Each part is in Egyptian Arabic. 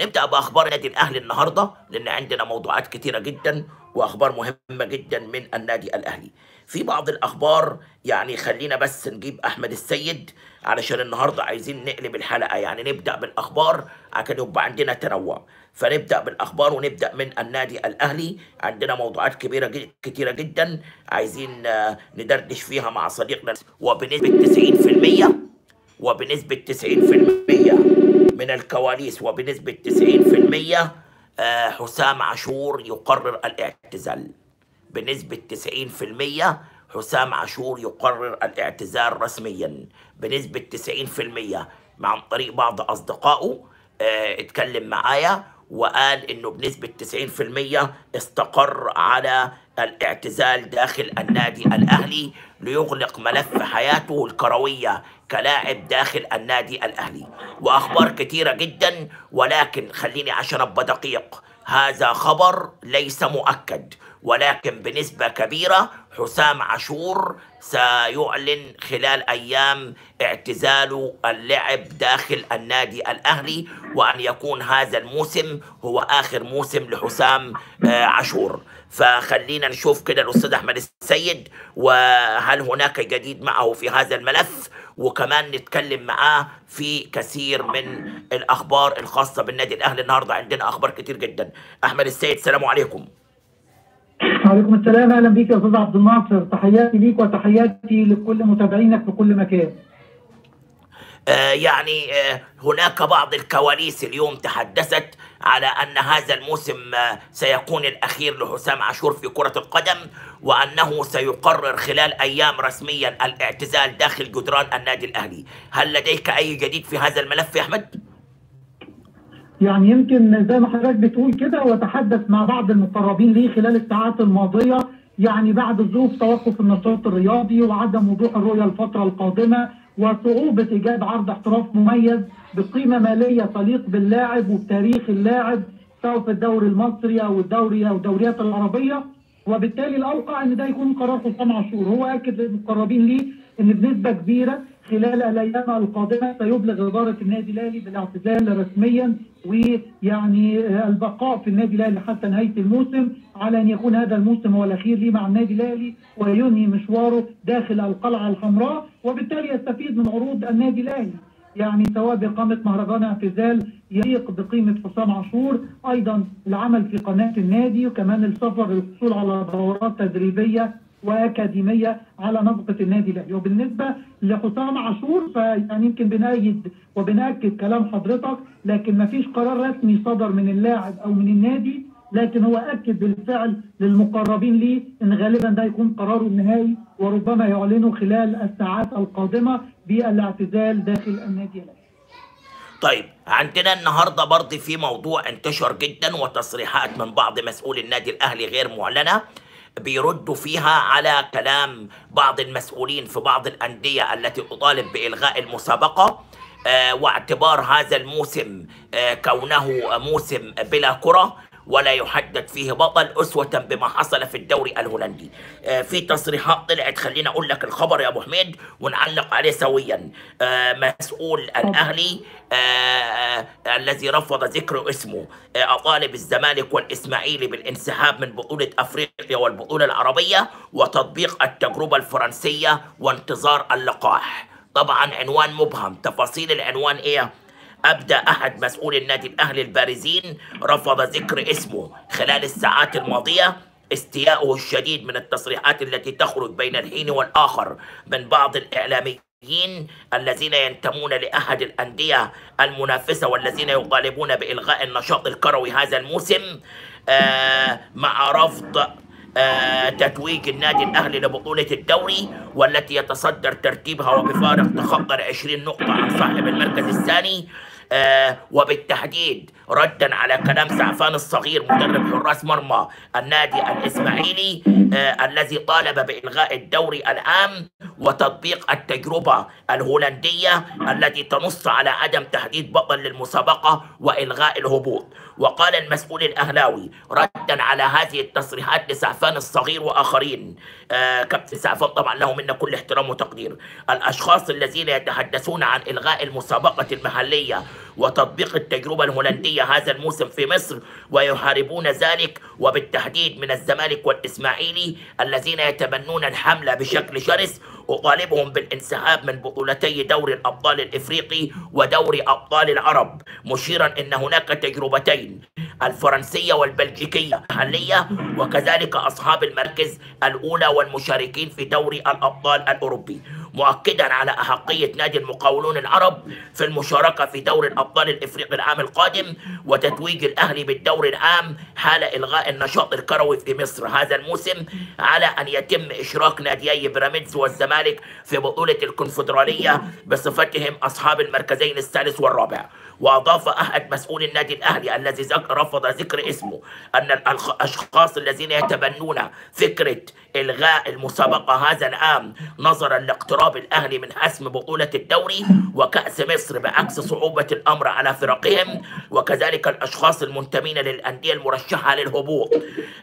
نبدأ بأخبار النادي الأهلي النهاردة لأن عندنا موضوعات كتيرة جدا وأخبار مهمة جدا من النادي الأهلي في بعض الأخبار يعني خلينا بس نجيب أحمد السيد علشان النهاردة عايزين نقلب الحلقة يعني نبدأ بالأخبار عشان يبقى عندنا تنوع فنبدأ بالأخبار ونبدأ من النادي الأهلي عندنا موضوعات كبيرة جد كتيرة جدا عايزين آه، ندردش فيها مع صديقنا وبنسبة 90% وبنسبة 90% من الكواليس وبنسبة 90% آه، حسام عاشور يقرر الاعتزال بنسبة 90% حسام عاشور يقرر الاعتزال رسميا بنسبة 90% عن طريق بعض أصدقائه آه، اتكلم معايا وقال انه بنسبة 90% استقر على الاعتزال داخل النادي الاهلي ليغلق ملف حياته الكروية كلاعب داخل النادي الاهلي واخبار كثيرة جدا ولكن خليني عشان ابقى دقيق هذا خبر ليس مؤكد ولكن بنسبة كبيرة حسام عاشور سيعلن خلال أيام اعتزاله اللعب داخل النادي الأهلي وأن يكون هذا الموسم هو آخر موسم لحسام آه، عاشور فخلينا نشوف كده الأستاذ أحمد السيد وهل هناك جديد معه في هذا الملف وكمان نتكلم معاه في كثير من الأخبار الخاصة بالنادي الأهلي النهاردة عندنا أخبار كتير جدا أحمد السيد السلام عليكم وعليكم السلام اهلا بيك يا استاذ عبد الناصر تحياتي ليك وتحياتي لكل متابعينك في كل مكان آه، يعني آه، هناك بعض الكواليس اليوم تحدثت على أن هذا الموسم آه، سيكون الأخير لحسام عاشور في كرة القدم وأنه سيقرر خلال أيام رسميا الاعتزال داخل جدران النادي الأهلي هل لديك أي جديد في هذا الملف يا أحمد؟ يعني يمكن زي ما حضرتك بتقول كده وتحدث مع بعض المقربين ليه خلال الساعات الماضيه يعني بعد ظروف توقف النشاط الرياضي وعدم وضوح الرؤيه الفتره القادمه وصعوبه ايجاد عرض احتراف مميز بقيمه ماليه تليق باللاعب وبتاريخ اللاعب سواء في الدوري المصري او الدوري او الدوريات العربيه وبالتالي الاوقع ان ده يكون قرار حسام عاشور هو اكد للمقربين ليه ان بنسبه كبيره خلال الايام القادمه سيبلغ اداره النادي الاهلي بالاعتزال رسميا ويعني آه، البقاء في النادي الاهلي حتى نهايه الموسم على ان يكون هذا الموسم هو الاخير ليه مع النادي الاهلي وينهي مشواره داخل القلعه الحمراء وبالتالي يستفيد من عروض النادي الاهلي يعني سواء بإقامة مهرجان اعتزال يليق بقيمة حسام عاشور أيضا العمل في قناة النادي وكمان السفر للحصول على دورات تدريبية وأكاديمية على نفقة النادي الأهلي وبالنسبة لحسام عاشور فيعني يمكن بنأيد وبنأكد كلام حضرتك لكن ما فيش قرار رسمي صدر من اللاعب أو من النادي لكن هو أكد بالفعل للمقربين ليه إن غالبا ده يكون قراره النهائي وربما يعلنه خلال الساعات القادمة بالاعتزال داخل النادي الأهلي طيب عندنا النهارده برضه في موضوع انتشر جدا وتصريحات من بعض مسؤولي النادي الاهلي غير معلنه بيردوا فيها على كلام بعض المسؤولين في بعض الانديه التي تطالب بالغاء المسابقه آه، واعتبار هذا الموسم آه، كونه موسم بلا كره ولا يحدد فيه بطل أسوة بما حصل في الدوري الهولندي آه، في تصريحات طلعت خلينا أقول لك الخبر يا أبو حميد ونعلق عليه سويا آه، مسؤول الأهلي آه، آه، الذي رفض ذكر اسمه آه، أطالب الزمالك والإسماعيلي بالانسحاب من بطولة أفريقيا والبطولة العربية وتطبيق التجربة الفرنسية وانتظار اللقاح طبعا عنوان مبهم تفاصيل العنوان ايه أبدى أحد مسؤولي النادي الأهلي البارزين رفض ذكر اسمه خلال الساعات الماضية استياءه الشديد من التصريحات التي تخرج بين الحين والآخر من بعض الإعلاميين الذين ينتمون لأحد الأندية المنافسة والذين يطالبون بإلغاء النشاط الكروي هذا الموسم آه مع رفض آه، تتويج النادي الاهلي لبطوله الدوري والتي يتصدر ترتيبها وبفارق تخطى 20 نقطه عن صاحب المركز الثاني آه، وبالتحديد ردا على كلام سعفان الصغير مدرب حراس مرمى النادي الاسماعيلي آه، الذي طالب بالغاء الدوري العام وتطبيق التجربه الهولنديه التي تنص على عدم تحديد بطل للمسابقه والغاء الهبوط وقال المسؤول الاهلاوي ردا على هذه التصريحات لسعفان الصغير واخرين آه كابتن سعفان طبعا له منا كل احترام وتقدير الاشخاص الذين يتحدثون عن الغاء المسابقه المحليه وتطبيق التجربة الهولندية هذا الموسم في مصر ويحاربون ذلك وبالتحديد من الزمالك والإسماعيلي الذين يتبنون الحملة بشكل شرس أطالبهم بالانسحاب من بطولتي دوري الأبطال الإفريقي ودوري أبطال العرب مشيرا أن هناك تجربتين الفرنسية والبلجيكية محلية وكذلك أصحاب المركز الأولى والمشاركين في دوري الأبطال الأوروبي مؤكدا على أحقية نادي المقاولون العرب في المشاركة في دوري الأبطال الإفريقي العام القادم وتتويج الأهلي بالدوري العام حال إلغاء النشاط الكروي في مصر هذا الموسم على أن يتم إشراك ناديي بيراميدز والزمالك في بطولة الكونفدرالية بصفتهم أصحاب المركزين الثالث والرابع وأضاف أحد مسؤولي النادي الأهلي الذي ذك- رفض ذكر اسمه أن الأشخاص الذين يتبنون فكرة إلغاء المسابقة هذا العام نظرا لاقتراب الأهلي من حسم بطولة الدوري وكأس مصر بعكس صعوبة الأمر على فرقهم وكذلك الأشخاص المنتمين للأندية المرشحة للهبوط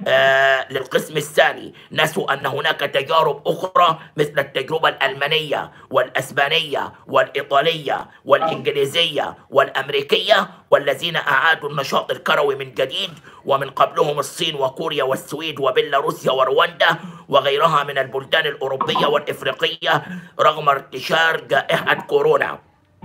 آه للقسم الثاني نسوا أن هناك تجارب أخرى مثل التجربة الألمانية والأسبانية والإيطالية والإنجليزية والأمريكية والذين أعادوا النشاط الكروي من جديد ومن قبلهم الصين وكوريا والسويد وبيلاروسيا ورواندا وغيرها من البلدان الأوروبية والإفريقية رغم انتشار جائحة كورونا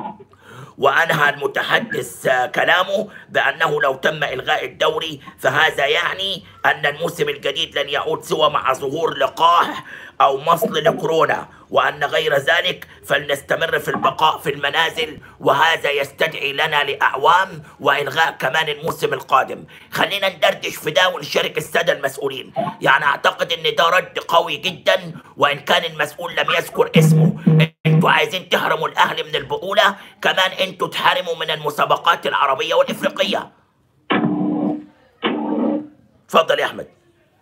وأنهى المتحدث آه، كلامه بأنه لو تم إلغاء الدوري فهذا يعني أن الموسم الجديد لن يعود سوى مع ظهور لقاح أو مصل لكورونا وأن غير ذلك فلنستمر في البقاء في المنازل وهذا يستدعي لنا لأعوام وإلغاء كمان الموسم القادم خلينا ندردش في ده ونشارك السادة المسؤولين يعني أعتقد أن ده رد قوي جدا وإن كان المسؤول لم يذكر اسمه انتوا عايزين تحرموا الاهلي من البطوله كمان انتوا تحرموا من المسابقات العربيه والافريقيه اتفضل يا احمد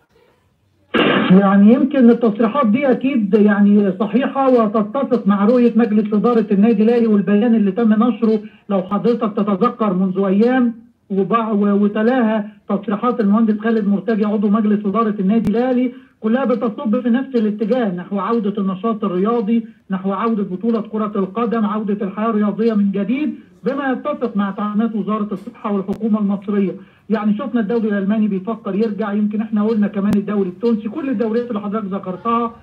يعني يمكن التصريحات دي اكيد يعني صحيحه وتتفق مع رؤيه مجلس اداره النادي الاهلي والبيان اللي تم نشره لو حضرتك تتذكر منذ ايام وبع- و- وتلاها تصريحات المهندس خالد مرتجي عضو مجلس اداره النادي الاهلي كلها بتصب في نفس الاتجاه نحو عوده النشاط الرياضي نحو عوده بطوله كره القدم عوده الحياه الرياضيه من جديد بما يتفق مع تعليمات وزاره الصحه والحكومه المصريه يعني شفنا الدوري الالماني بيفكر يرجع يمكن احنا قلنا كمان الدوري التونسي كل الدوريات اللي حضرتك ذكرتها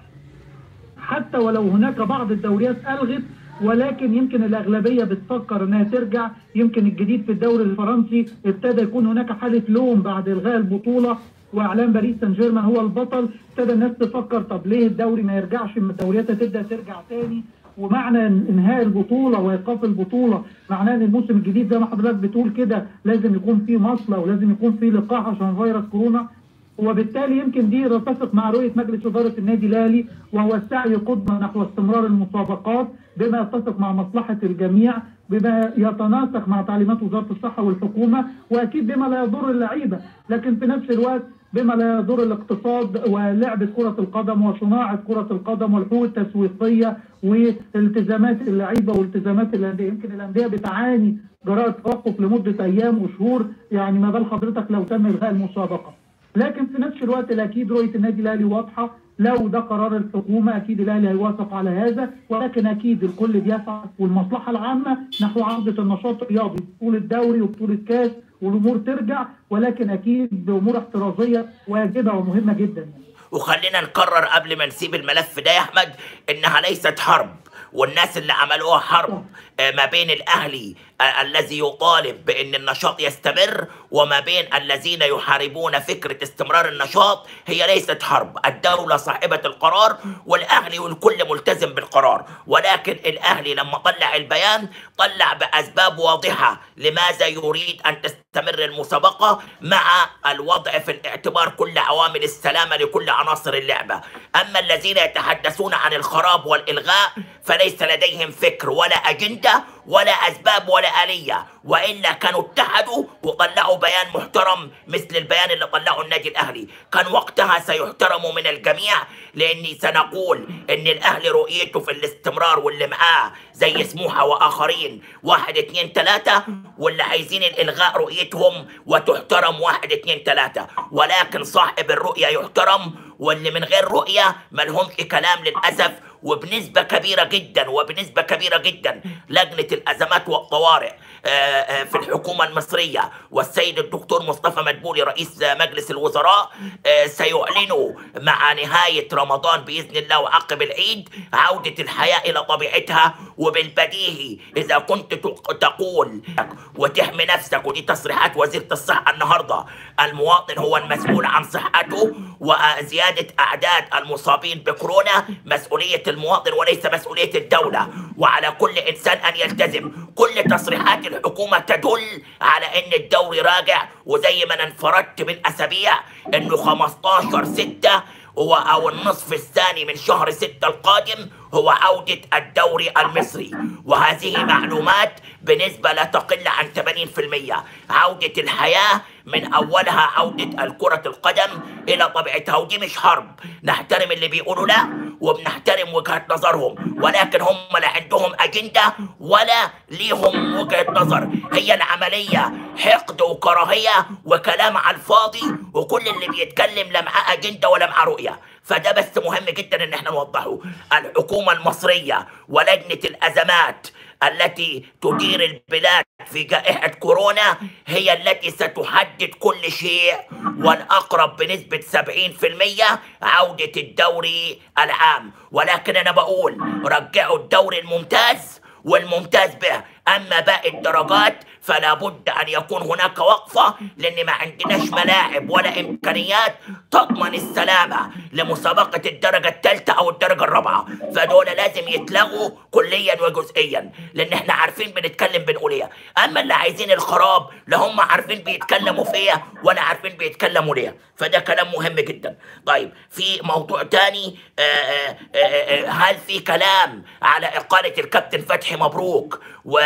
حتى ولو هناك بعض الدوريات الغت ولكن يمكن الاغلبيه بتفكر انها ترجع يمكن الجديد في الدوري الفرنسي ابتدى يكون هناك حاله لوم بعد الغاء البطوله واعلان باريس سان جيرمان هو البطل ابتدى الناس تفكر طب ليه الدوري ما يرجعش من الدوريات تبدا ترجع تاني ومعنى انهاء البطوله وايقاف البطوله معناه ان الموسم الجديد زي ما حضرتك بتقول كده لازم يكون فيه مصله ولازم يكون فيه لقاح عشان فيروس كورونا وبالتالي يمكن دي تتفق مع رؤيه مجلس اداره النادي الاهلي وهو السعي قدما نحو استمرار المسابقات بما يتفق مع مصلحه الجميع بما يتناسق مع تعليمات وزاره الصحه والحكومه واكيد بما لا يضر اللعيبه لكن في نفس الوقت بما لا يضر الاقتصاد ولعبه كره القدم وصناعه كره القدم والحقوق التسويقيه والتزامات اللعيبه والتزامات الانديه يمكن الانديه بتعاني جراء توقف لمده ايام وشهور يعني ما بال حضرتك لو تم الغاء المسابقه لكن في نفس الوقت اكيد رؤيه النادي الاهلي واضحه لو ده قرار الحكومه اكيد الاهلي هيوافق على هذا ولكن اكيد الكل بيسعى والمصلحه العامه نحو عوده النشاط الرياضي بطوله دوري وبطوله كاس والامور ترجع ولكن اكيد بامور احترازيه واجبه ومهمه جدا يعني. وخلينا نكرر قبل ما نسيب الملف ده يا احمد انها ليست حرب والناس اللي عملوها حرب آه، ما بين الاهلي آه، الذي يطالب بان النشاط يستمر وما بين الذين يحاربون فكره استمرار النشاط هي ليست حرب الدوله صاحبه القرار والاهلي والكل ملتزم بالقرار ولكن الاهلي لما طلع البيان طلع باسباب واضحه لماذا يريد ان تستمر المسابقه مع الوضع في الاعتبار كل عوامل السلامه لكل عناصر اللعبه اما الذين يتحدثون عن الخراب والالغاء فليس لديهم فكر ولا اجنده ولا اسباب ولا اليه والا كانوا اتحدوا وطلعوا بيان محترم مثل البيان اللي طلعه النادي الاهلي كان وقتها سيحترم من الجميع لاني سنقول ان الاهلي رؤيته في الاستمرار واللي معاه زي سموحه واخرين واحد اتنين تلاته واللي عايزين الالغاء رؤيتهم وتحترم واحد اتنين تلاته ولكن صاحب الرؤيه يحترم واللي من غير رؤيه ملهمش كلام للاسف وبنسبة كبيرة جدا وبنسبة كبيرة جدا لجنة الأزمات والطوارئ آه، آه، في الحكومه المصريه والسيد الدكتور مصطفى مدبولي رئيس آه، مجلس الوزراء آه، سيعلنوا مع نهايه رمضان باذن الله وعقب العيد عوده الحياه الى طبيعتها وبالبديهي اذا كنت تق- تقول وتحمي نفسك ودي تصريحات وزيره الصحه النهارده المواطن هو المسؤول عن صحته وزياده اعداد المصابين بكورونا مسؤوليه المواطن وليس مسؤوليه الدوله وعلى كل انسان ان يلتزم كل تصريحات الحكومه تدل على ان الدوري راجع وزي ما انا انفردت بالاسابيع انه 15 6 هو او النصف الثاني من شهر ستة القادم هو عودة الدوري المصري وهذه معلومات بنسبة لا تقل عن 80% عودة الحياة من أولها عودة الكرة القدم إلى طبيعتها ودي مش حرب نحترم اللي بيقولوا لا وبنحترم وجهة نظرهم ولكن هم لا عندهم أجندة ولا ليهم وجهة نظر هي العملية حقد وكراهية وكلام على الفاضي وكل اللي بيتكلم لا معاه أجندة ولا معاه رؤية فده بس مهم جدا ان احنا نوضحه الحكومة المصرية ولجنة الأزمات التي تدير البلاد في جائحة كورونا هي التي ستحدد كل شيء والأقرب بنسبة 70% عودة الدوري العام ولكن أنا بقول رجعوا الدوري الممتاز والممتاز به أما باقي الدرجات فلا بد أن يكون هناك وقفة لأن ما عندناش ملاعب ولا إمكانيات تضمن السلامة لمسابقة الدرجة الثالثة أو الدرجة الرابعة فدول لازم يتلغوا كليا وجزئيا لأن احنا عارفين بنتكلم بنقول إيه أما اللي عايزين الخراب لا هم عارفين بيتكلموا في إيه ولا عارفين بيتكلموا ليه فده كلام مهم جدا طيب في موضوع تاني آه، آه، آه، آه، هل في كلام على إقالة الكابتن فتحي مبروك و...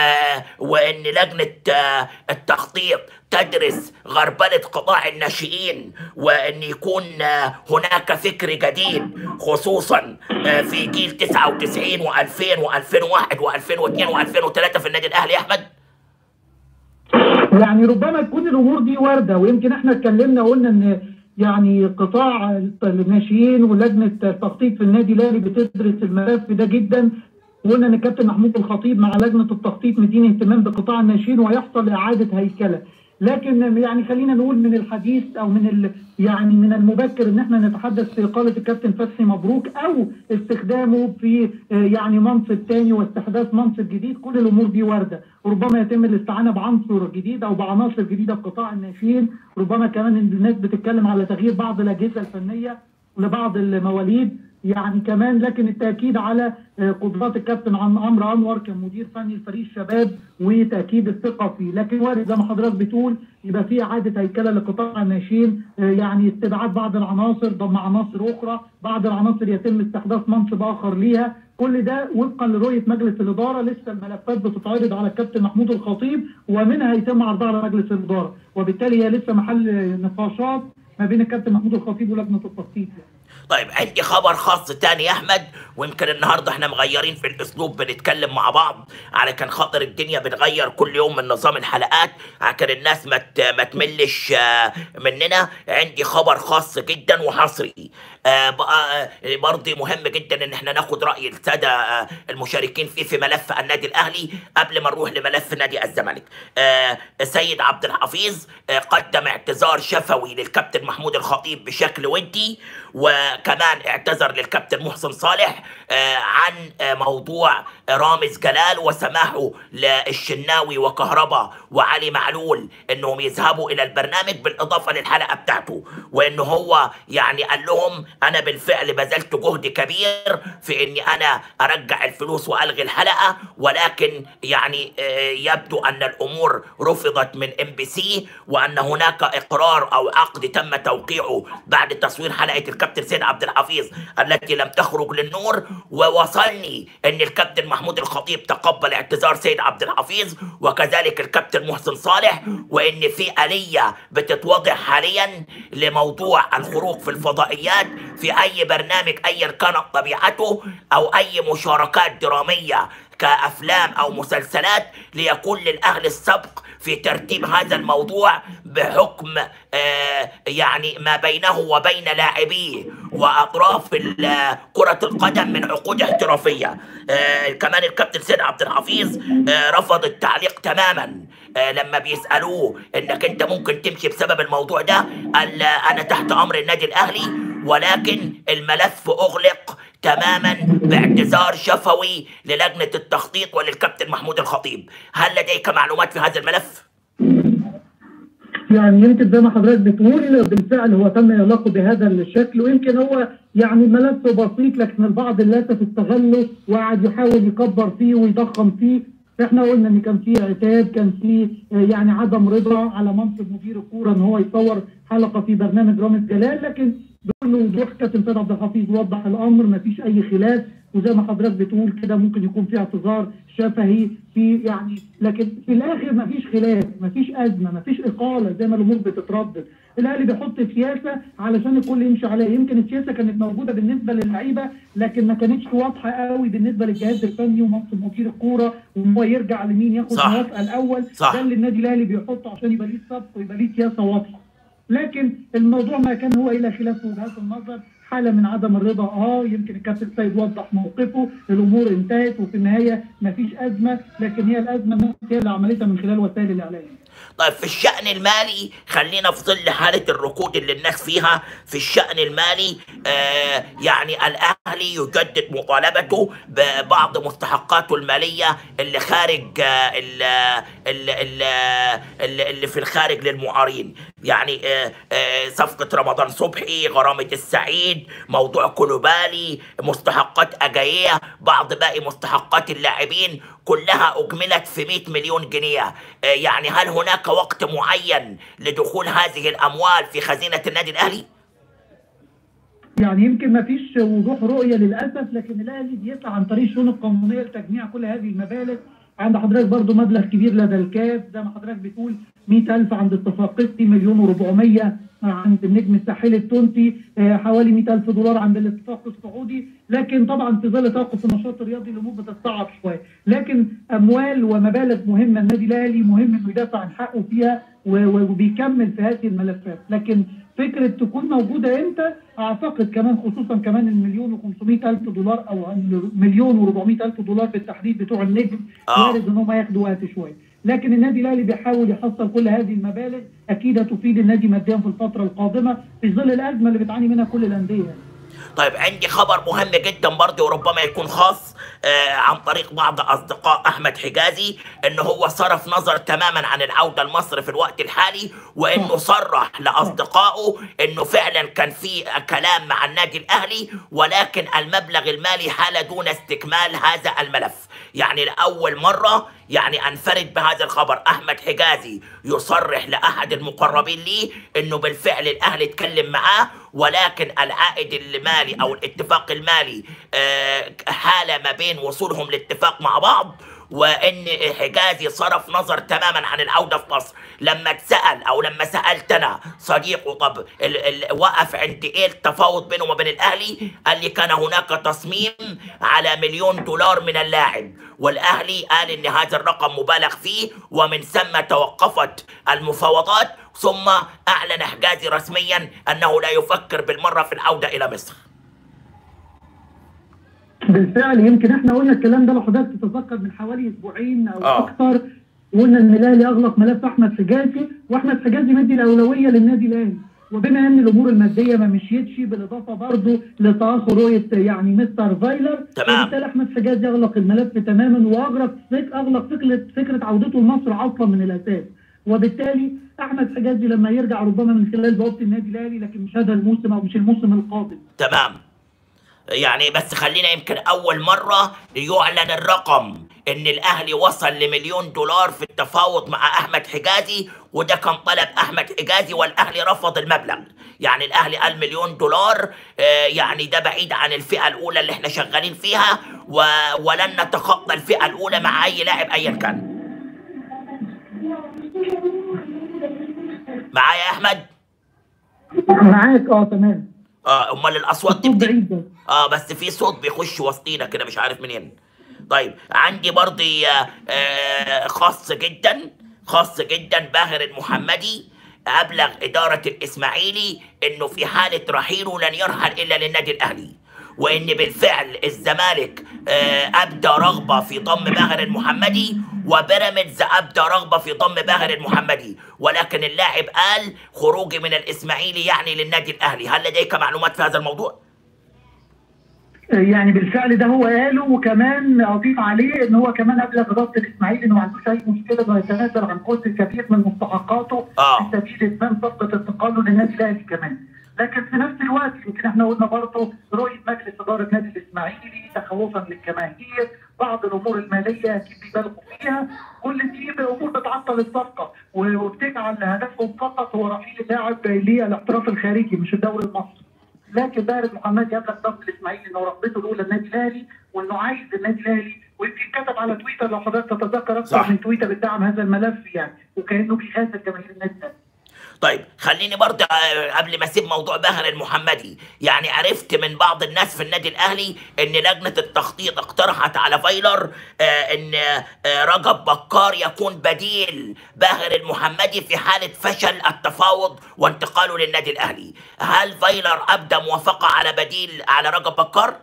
وإن لجنة آه، التخطيط تدرس غربلة قطاع الناشئين وأن يكون آه، هناك فكر جديد خصوصا آه، في جيل 99 و2000 و2001 و2002 و2003 في النادي الأهلي يا أحمد يعني ربما تكون الامور دي وارده ويمكن احنا اتكلمنا وقلنا ان يعني قطاع الناشئين ولجنه التخطيط في النادي الاهلي بتدرس الملف ده جدا وقلنا ان الكابتن محمود الخطيب مع لجنه التخطيط مدين اهتمام بقطاع الناشئين ويحصل اعاده هيكله لكن يعني خلينا نقول من الحديث او من ال يعني من المبكر ان احنا نتحدث في اقاله الكابتن فتحي مبروك او استخدامه في آه، يعني منصب تاني واستحداث منصب جديد كل الامور دي وارده ربما يتم الاستعانه بعنصر جديد او بعناصر جديده في قطاع الناشئين ربما كمان إن الناس بتتكلم على تغيير بعض الاجهزه الفنيه لبعض المواليد يعني كمان لكن التاكيد على آه، قدرات الكابتن عم- عمرو انور كمدير فني لفريق الشباب وتاكيد الثقه فيه لكن وارد زي ما حضرتك بتقول يبقى في اعاده هيكله لقطاع الناشئين آه، يعني استبعاد بعض العناصر ضم عناصر اخرى بعض العناصر يتم استحداث منصب اخر ليها كل ده وفقا لرؤيه مجلس الاداره لسه الملفات بتتعرض على الكابتن محمود الخطيب ومنها يتم عرضها على مجلس الاداره وبالتالي هي لسه محل نقاشات ما بين الكابتن محمود الخطيب ولجنه التخطيط يعني. طيب عندي خبر خاص تاني يا احمد ويمكن النهارده احنا مغيرين في الاسلوب بنتكلم مع بعض على كان خاطر الدنيا بنغير كل يوم من نظام الحلقات عشان الناس ما ت- ما تملش آه، مننا عندي خبر خاص جدا وحصري آه، بقى آه، برضه مهم جدا ان احنا ناخد راي الساده آه، المشاركين فيه في ملف النادي الاهلي قبل ما نروح لملف نادي الزمالك آه، السيد عبد الحفيظ آه، قدم اعتذار شفوي للكابتن محمود الخطيب بشكل ودي وكمان اعتذر للكابتن محسن صالح آه، عن آه، موضوع رامز جلال وسماحه للشناوي وكهربا وعلي معلول انهم يذهبوا الى البرنامج بالاضافه للحلقه بتاعته وان هو يعني قال لهم انا بالفعل بذلت جهد كبير في اني انا ارجع الفلوس والغي الحلقه ولكن يعني آه، يبدو ان الامور رفضت من ام بي سي وان هناك اقرار او عقد تم توقيعه بعد تصوير حلقه الكابتن سيد عبد الحفيظ التي لم تخرج للنور ووصلني ان الكابتن محمود الخطيب تقبل اعتذار سيد عبد الحفيظ وكذلك الكابتن محسن صالح وان في اليه بتتوضع حاليا لموضوع الخروج في الفضائيات في اي برنامج ايا كانت طبيعته او اي مشاركات دراميه كافلام او مسلسلات ليكون للاهلي السبق في ترتيب هذا الموضوع بحكم آه، يعني ما بينه وبين لاعبيه واطراف ال- كره القدم من عقود احترافيه آه، كمان الكابتن سيد عبد الحفيظ آه، رفض التعليق تماما آه، لما بيسالوه انك انت ممكن تمشي بسبب الموضوع ده قال آه، انا تحت امر النادي الاهلي ولكن الملف اغلق تماما باعتذار شفوي للجنه التخطيط وللكابتن محمود الخطيب هل لديك معلومات في هذا الملف يعني يمكن زي ما حضرتك بتقول بالفعل هو تم اغلاقه بهذا الشكل ويمكن هو يعني ملف بسيط لكن البعض للاسف استغله وقعد يحاول يكبر فيه ويضخم فيه احنا قلنا ان كان في عتاب كان في آه، يعني عدم رضا على منصب مدير الكوره ان هو يصور حلقه في برنامج رامز جلال لكن بكل وضوح كابتن سيد عبد الحفيظ وضح الامر ما فيش اي خلاف وزي ما حضرتك بتقول كده ممكن يكون في اعتذار شفهي في يعني لكن في الاخر ما فيش خلاف ما فيش ازمه ما فيش اقاله زي ما الامور بتتردد الاهلي بيحط سياسه علشان الكل يمشي عليها يمكن السياسه كانت موجوده بالنسبه للعيبه لكن ما كانتش واضحه قوي بالنسبه للجهاز الفني ومنصب مدير الكوره وان هو يرجع لمين ياخد صح. موافقه الاول صح. ده اللي النادي الاهلي بيحطه عشان يبقى ليه سبق ويبقى ليه سياسه واضحه لكن الموضوع ما كان هو الا خلاف وجهات النظر حاله من عدم الرضا اه يمكن الكابتن سيد وضح موقفه الامور انتهت وفي النهايه ما فيش ازمه لكن هي الازمه الناس هي اللي عملتها من خلال وسائل الاعلام طيب في الشأن المالي خلينا في ظل حالة الركود اللي الناس فيها في الشأن المالي آه يعني الأهلي يجدد مطالبته ببعض مستحقاته المالية اللي خارج آه ال- ال- ال- ال- اللي في الخارج للمعارين يعني آه آه صفقة رمضان صبحي غرامة السعيد موضوع كولوبالي مستحقات أجاية بعض باقي مستحقات اللاعبين كلها أجملت في 100 مليون جنيه آه، يعني هل هناك وقت معين لدخول هذه الأموال في خزينة النادي الأهلي؟ يعني يمكن ما فيش وضوح رؤيه للاسف لكن الاهلي بيسعى عن طريق الشؤون القانونيه لتجميع كل هذه المبالغ عند حضرتك برضو مبلغ كبير لدى الكاف زي ما حضرتك بتقول 100000 عند اتفاقيتي مليون و400 عند النجم الساحلي التونسي آه، حوالي 100000 دولار عند الاتفاق السعودي لكن طبعا في ظل توقف النشاط الرياضي الامور بتتصعب شويه لكن اموال ومبالغ مهمه النادي الاهلي مهم انه يدافع عن حقه فيها و- و- وبيكمل في هذه الملفات لكن فكره تكون موجوده امتى اعتقد كمان خصوصا كمان المليون و500 الف دولار او المليون و400 الف دولار بالتحديد بتوع النجم آه. وارد ان هم ياخدوا وقت شويه لكن النادي الاهلي بيحاول يحصل كل هذه المبالغ اكيد هتفيد النادي ماديا في الفتره القادمه في ظل الازمه اللي بتعاني منها كل الانديه يعني. طيب عندي خبر مهم جدا برضه وربما يكون خاص آه عن طريق بعض اصدقاء احمد حجازي ان هو صرف نظر تماما عن العوده لمصر في الوقت الحالي وانه صرح لاصدقائه انه فعلا كان في كلام مع النادي الاهلي ولكن المبلغ المالي حال دون استكمال هذا الملف يعني لاول مره يعني انفرد بهذا الخبر احمد حجازي يصرح لاحد المقربين لي انه بالفعل الاهلي اتكلم معاه ولكن العائد المالي او الاتفاق المالي آه، حاله ما بين وصولهم لاتفاق مع بعض وان حجازي صرف نظر تماما عن العوده في مصر لما اتسال او لما سالت انا صديقه طب ال ال وقف عند ايه التفاوض بينه وبين الاهلي قال لي كان هناك تصميم على مليون دولار من اللاعب والاهلي قال ان هذا الرقم مبالغ فيه ومن ثم توقفت المفاوضات ثم اعلن حجازي رسميا انه لا يفكر بالمره في العوده الى مصر بالفعل يمكن احنا قلنا الكلام ده لو حضرتك تتذكر من حوالي اسبوعين او آه. اكثر قلنا ان الاهلي اغلق ملف احمد حجازي واحمد حجازي مدي الاولويه للنادي الاهلي وبما ان الامور الماديه ما مشيتش بالاضافه برضه لتاخر رؤيه يعني مستر فايلر تمام. وبالتالي احمد حجازي اغلق الملف تماما واغلق فك اغلق فكره فكره عودته لمصر اصلا من الاساس وبالتالي احمد حجازي لما يرجع ربما من خلال بوابه النادي الاهلي لكن مش هذا الموسم او مش الموسم القادم تمام يعني بس خلينا يمكن اول مره يعلن الرقم ان الاهلي وصل لمليون دولار في التفاوض مع احمد حجازي وده كان طلب احمد حجازي والاهلي رفض المبلغ يعني الاهلي قال مليون دولار آه، يعني ده بعيد عن الفئه الاولى اللي احنا شغالين فيها و... ولن نتخطى الفئه الاولى مع اي لاعب ايا كان معايا يا احمد معاك اه تمام اه امال الاصوات دي الصوت بت... بعيد ده اه بس في صوت بيخش وسطينا كده مش عارف منين طيب عندي برضه آه، خاص جدا خاص جدا باهر المحمدي أبلغ إدارة الإسماعيلي إنه في حالة رحيله لن يرحل إلا للنادي الأهلي وإن بالفعل الزمالك آه، أبدى رغبة في ضم باهر المحمدي وبيراميدز أبدى رغبة في ضم باهر المحمدي ولكن اللاعب قال خروجي من الإسماعيلي يعني للنادي الأهلي هل لديك معلومات في هذا الموضوع؟ يعني بالفعل ده هو قاله وكمان اضيف عليه ان هو كمان ابلغ اداره الاسماعيلي انه ما عندوش اي مشكله انه يتنازل عن جزء كبير من مستحقاته آه. في سبيل اتمام صفقه انتقاله للنادي الاهلي كمان. لكن في نفس الوقت يمكن احنا قلنا برضه رؤيه مجلس اداره نادي الاسماعيلي تخوفا للجماهير بعض الامور الماليه اكيد بيبالغوا فيها كل دي امور بتعطل الصفقه وبتجعل هدفهم فقط هو رحيل اللاعب للاحتراف الخارجي مش الدوري المصري. لكن باهر محمد يبلغ ضغط الاسماعيلي انه رغبته الاولى النادي الاهلي وانه عايز النادي الاهلي ويمكن كتب على تويتر لو حضرتك تتذكر اكثر صح. من تويتر بتدعم هذا الملف يعني وكانه بيخاطب جماهير النادي الاهلي. طيب خليني برضه آه، قبل ما اسيب موضوع باهر المحمدي يعني عرفت من بعض الناس في النادي الاهلي ان لجنه التخطيط اقترحت على فايلر آه، ان آه، رجب بكار يكون بديل باهر المحمدي في حاله فشل التفاوض وانتقاله للنادي الاهلي هل فايلر ابدى موافقه على بديل على رجب بكار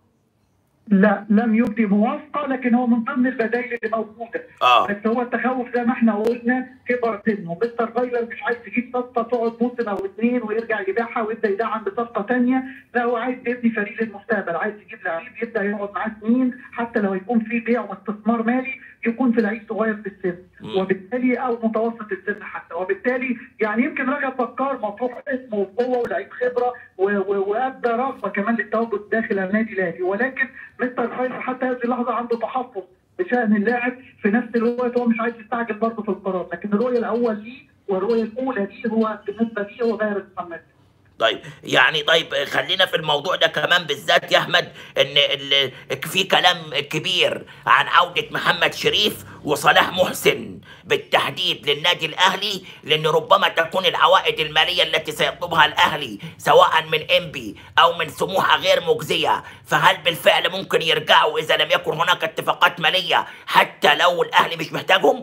لا لم يبدي موافقه لكن هو من ضمن البدائل اللي موجوده اه بس هو التخوف زي ما احنا قلنا كبر سنه مستر فايلر مش عايز يجيب صفقه تقعد موسم او اثنين ويرجع يبيعها ويبدا يدعم بصفقه ثانيه لا هو عايز يبني فريق للمستقبل عايز يجيب لعيب يبدا يقعد معاه سنين حتى لو يكون في بيع واستثمار مالي يكون في لعيب صغير في السن مم. وبالتالي او متوسط السن حتى وبالتالي يعني يمكن رجب بكار مطروح اسمه وقوه ولعيب خبره و- و- وابدى رغبه كمان للتواجد داخل النادي الاهلي ولكن مستر فايلر حتى هذه اللحظه عنده تحفظ بشان اللاعب في نفس الوقت هو مش عايز يستعجل برضه في القرار لكن الرؤيه الاول ليه والرؤيه الاولى ليه هو بالنسبه ليه هو باهر محمد طيب يعني طيب خلينا في الموضوع ده كمان بالذات يا احمد ان ال- في كلام كبير عن عوده محمد شريف وصلاح محسن بالتحديد للنادي الاهلي لان ربما تكون العوائد الماليه التي سيطلبها الاهلي سواء من انبي او من سموحه غير مجزيه فهل بالفعل ممكن يرجعوا اذا لم يكن هناك اتفاقات ماليه حتى لو الاهلي مش محتاجهم؟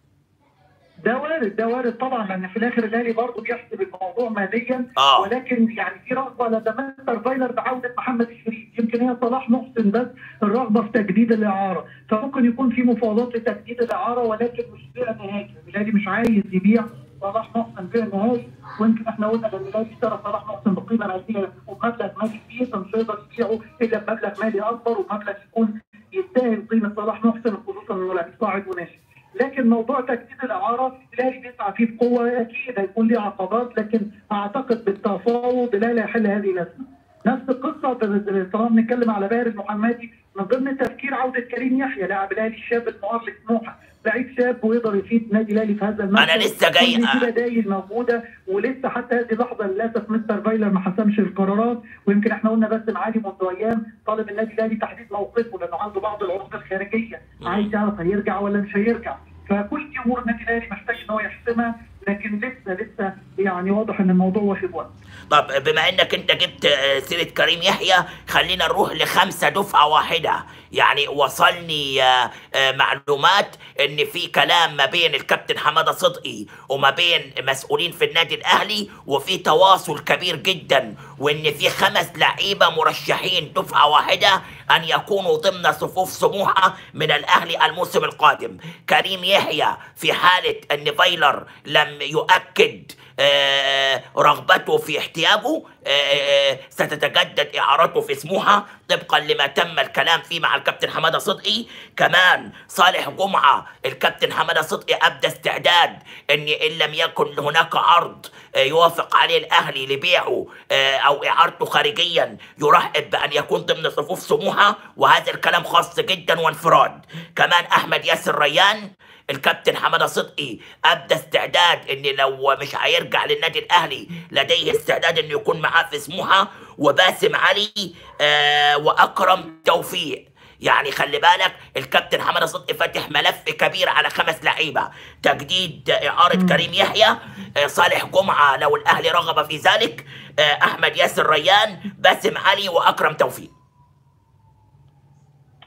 ده وارد ده وارد طبعا لان في الاخر الاهلي برضه بيحسب الموضوع ماليا آه. ولكن يعني في رغبه لدى مستر فايلر بعوده محمد الشريف يمكن هي صلاح محسن بس الرغبه في تجديد الاعاره فممكن يكون في مفاوضات لتجديد الاعاره ولكن مش بيع نهائي الاهلي مش عايز يبيع صلاح محسن بيع نهائي ويمكن احنا قلنا ان الاهلي اشترى صلاح محسن بقيمه ماليه ومبلغ مالي كبير فمش هيقدر يبيعه الا بمبلغ مالي اكبر ومبلغ يكون يستاهل قيمه صلاح محسن خصوصا انه لاعب صاعد وناشئ لكن موضوع تجديد الاعاره الاهلي بيسعى فيه بقوه اكيد هيكون ليه عقبات لكن اعتقد بالتفاوض الاهلي هيحل هذه الازمه. نفس القصه ب- طالما بنتكلم على باهر المحمدي من ضمن التفكير عوده كريم يحيى لاعب الاهلي الشاب المؤهل لسموحه لعيب شاب ويقدر يفيد النادي الاهلي في هذا المركز أنا لسه جاي- كل دي بدايل موجوده ولسه حتى هذه اللحظه للاسف مستر فايلر ما حسمش القرارات ويمكن احنا قلنا باسم علي منذ ايام طالب النادي الاهلي تحديد موقفه لانه عنده بعض العروض الخارجيه عايز يعرف هيرجع ولا مش هيرجع فكل دي امور النادي الاهلي محتاج ان هو يحسمها لكن لسه لسه يعني واضح ان الموضوع واخد وقت طب بما انك انت جبت آه، سيره كريم يحيى خلينا نروح لخمسه دفعه واحده يعني وصلني آه، آه، معلومات ان في كلام ما بين الكابتن حماده صدقي وما بين مسؤولين في النادي الاهلي وفي تواصل كبير جدا وان في خمس لعيبه مرشحين دفعه واحده ان يكونوا ضمن صفوف سموحه من الاهلي الموسم القادم كريم يحيى في حاله ان فايلر لم يؤكد آه، رغبته في احتياجه آه، آه، ستتجدد اعارته في سموحه طبقا لما تم الكلام فيه مع الكابتن حماده صدقي كمان صالح جمعه الكابتن حماده صدقي ابدى استعداد ان ان لم يكن هناك عرض آه، يوافق عليه الاهلي لبيعه آه، او اعارته خارجيا يرحب بان يكون ضمن صفوف سموحه وهذا الكلام خاص جدا وانفراد كمان احمد ياسر ريان الكابتن حماده صدقي ابدى استعداد ان لو مش هيرجع للنادي الاهلي لديه استعداد انه يكون معاه في سموحه وباسم علي آه واكرم توفيق يعني خلي بالك الكابتن حماده صدقي فاتح ملف كبير على خمس لعيبه تجديد اعاره كريم يحيى آه صالح جمعه لو الاهلي رغب في ذلك آه احمد ياسر ريان باسم علي واكرم توفيق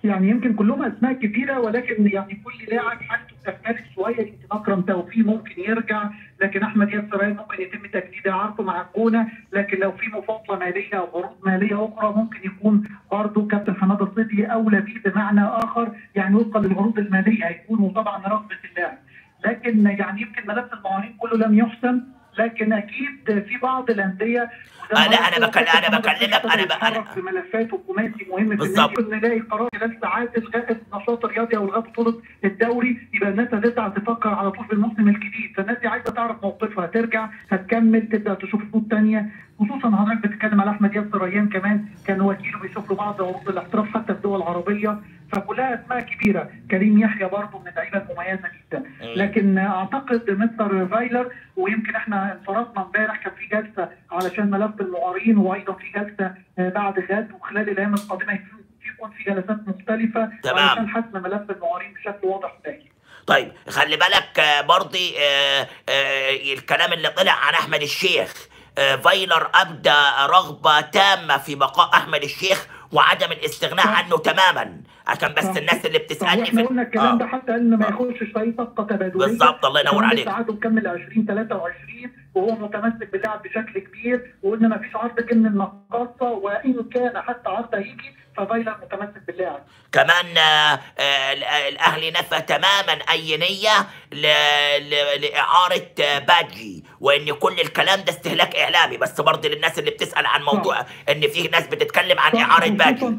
يعني يمكن كلهم اسماء كبيره ولكن يعني كل لاعب حالته بتختلف شويه يمكن اكرم توفيق ممكن يرجع لكن احمد ياسر ريان ممكن يتم تجديد اعارته مع الجونه لكن لو في مفاضله ماليه او عروض ماليه اخرى ممكن يكون برضه كابتن حماد الصيدي اولى بيه بمعنى اخر يعني وفقا للعروض الماليه هيكون وطبعا رغبه اللاعب لكن يعني يمكن ملف المعارين كله لم يحسم لكن اكيد في بعض الانديه أنا- أنا بكلم- أنا بكلمك- أنا ب- أنا- في ملفات حكوماتي مهم في بالظبط. النادي نلاقي قرار خلال ساعات الغاء النشاط الرياضي او الغاء بطوله الدوري يبقى الناس هتسعى تفكر على طول في الموسم الجديد فالناس دي عايزه تعرف موقفها هترجع هتكمل تبدا تشوف خطوط ثانيه خصوصا حضرتك بتتكلم على احمد ياسر ريان كمان كان وكيله بيشوف له بعض عروض الاحتراف حتى في الدول العربيه فكلها اسماء كبيره كريم يحيى برضه من اللعيبه المميزه جدا لكن اعتقد مستر فايلر ويمكن احنا انفرطنا امبارح كان في جلسه علشان ملف المعارين وايضا في جلسه آه، بعد غد وخلال الايام القادمه يكون في يكون في جلسات مختلفه تمام. علشان حسم ملف المعارين بشكل واضح وباين طيب خلي بالك آه، برضي آه، آه، الكلام اللي طلع عن احمد الشيخ آه، فايلر ابدى رغبه تامه في بقاء احمد الشيخ وعدم الاستغناء صح. ونو تماما عشان بس صح. الناس اللي بتسالني واحنا قلنا الكلام آه. ده حتى ان ما يخشش في اي صفقه تبادليه بالظبط، الله ينور كمان عليك. لسه عقده مكمل 20 23 وهو متمسك باللاعب بشكل كبير وقلنا ما فيش عرض جن المقاصه وان كان حتى عرض هيجي ففايلر متمسك باللاعب كمان آه، آه، ال- آه، الاهلي نفى تماما اي نيه ل- ل- لاعاره آه، باجي وان كل الكلام ده استهلاك اعلامي بس برضه للناس اللي بتسال عن موضوع ان في ناس بتتكلم عن صح، اعاره باجي خصوصاً-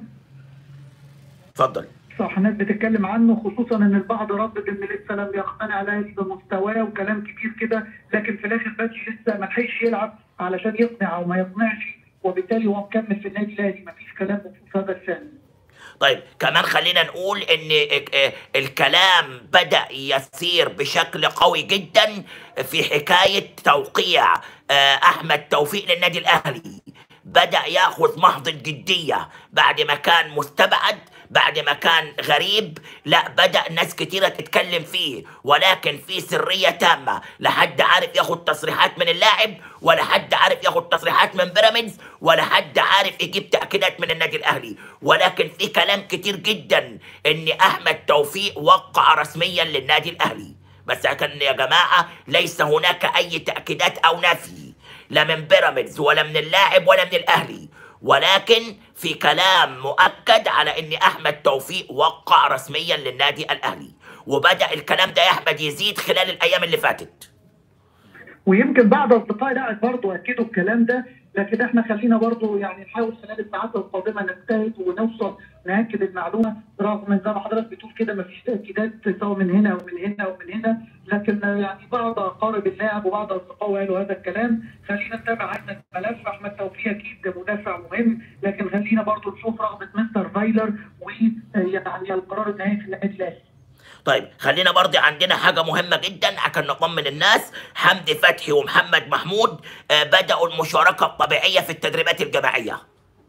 اتفضل صح ناس بتتكلم عنه خصوصا ان البعض ردد ان لسه لم يقتنع الاهلي بمستواه وكلام كبير كده لكن في الاخر باتشي لسه ما لحقش يلعب علشان يقنع او ما يقنعش وبالتالي هو مكمل في النادي الاهلي ما فيش كلام بخصوص هذا الشان طيب كمان خلينا نقول ان ال- الكلام بدأ يسير بشكل قوي جدا في حكاية توقيع آه، احمد توفيق للنادي الاهلي بدأ ياخذ محض الجدية بعد ما كان مستبعد بعد ما كان غريب لا بدأ ناس كتيرة تتكلم فيه ولكن في سرية تامة لا حد عارف ياخد تصريحات من اللاعب ولا حد عارف ياخد تصريحات من بيراميدز ولا حد عارف يجيب تأكيدات من النادي الأهلي ولكن في كلام كتير جدا إن أحمد توفيق وقع رسميا للنادي الأهلي بس كان يا جماعة ليس هناك أي تأكيدات أو نفي لا من بيراميدز ولا من اللاعب ولا من الأهلي ولكن في كلام مؤكد على ان احمد توفيق وقع رسميا للنادي الاهلي وبدا الكلام ده يا احمد يزيد خلال الايام اللي فاتت ويمكن بعض اصدقائي لا برضه اكدوا الكلام ده لكن احنا خلينا برضه يعني نحاول خلال الساعات القادمه نجتهد ونوصل ناكد المعلومه رغم من زي ما حضرتك بتقول كده ما فيش تاكيدات سواء من هنا ومن هنا ومن هنا لكن يعني بعض اقارب اللاعب وبعض اصدقائه قالوا هذا الكلام خلينا نتابع هذا الملف احمد توفيق اكيد مدافع مهم لكن خلينا برضه نشوف رغبه مستر فايلر ويعني القرار النهائي في النادي الاهلي طيب خلينا برضه عندنا حاجة مهمة جدا عشان نطمن الناس حمدي فتحي ومحمد محمود آه، بدأوا المشاركة الطبيعية في التدريبات الجماعية